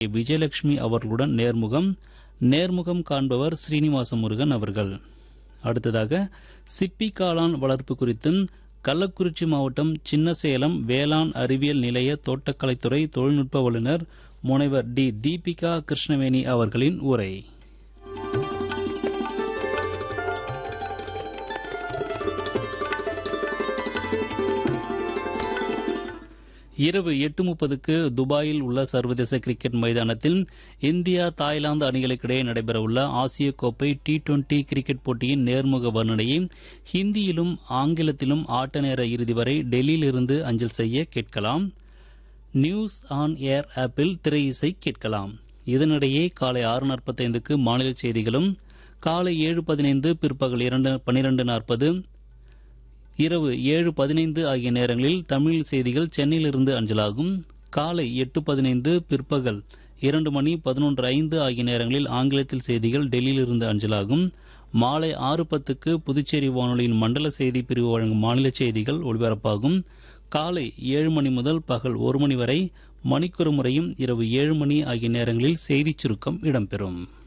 விஜயலட்சுமி அவர்களுடன் நேர்முகம் நேர்முகம் காண்பவர் ஸ்ரீனிவாச முருகன் அவர்கள் அடுத்ததாக சிப்பி காளான் வளர்ப்பு குறித்தும் கள்ளக்குறிச்சி மாவட்டம் சின்னசேலம் வேளாண் அறிவியல் நிலைய தோட்டக்கலைத்துறை தொழில்நுட்ப வல்லுநர் முனைவர் டி தீபிகா கிருஷ்ணவேணி அவர்களின் உரை இரவு எட்டு முப்பதுக்கு துபாயில் உள்ள சர்வதேச கிரிக்கெட் மைதானத்தில் இந்தியா தாய்லாந்து அணிகளுக்கிடையே நடைபெறவுள்ள ஆசிய கோப்பை டி டுவெண்டி கிரிக்கெட் போட்டியின் நேர்முக வர்ணனையை ஹிந்தியிலும் ஆங்கிலத்திலும் ஆட்ட நேர இறுதி வரை டெல்லியிலிருந்து அஞ்சல் செய்ய கேட்கலாம் நியூஸ் ஆன் ஏர் ஆப்பில் திரை இசை கேட்கலாம் இதனிடையே காலை ஆறு நாற்பத்தைந்துக்கு மாநில செய்திகளும் காலை ஏழு பதினைந்து பிற்பகல் இரண்டு பனிரெண்டு நாற்பது இரவு ஏழு பதினைந்து ஆகிய நேரங்களில் தமிழ் செய்திகள் சென்னையிலிருந்து அஞ்சலாகும் காலை எட்டு பதினைந்து பிற்பகல் இரண்டு மணி பதினொன்று ஐந்து ஆகிய நேரங்களில் ஆங்கிலத்தில் செய்திகள் டெல்லியிலிருந்து அஞ்சலாகும் மாலை ஆறு பத்துக்கு புதுச்சேரி வானொலியின் மண்டல செய்தி பிரிவு வழங்கும் மாநில செய்திகள் ஒலிபரப்பாகும் காலை ஏழு மணி முதல் பகல் ஒரு மணி வரை மணிக்கொரு முறையும் இரவு ஏழு மணி ஆகிய நேரங்களில் செய்திச் சுருக்கம் இடம்பெறும்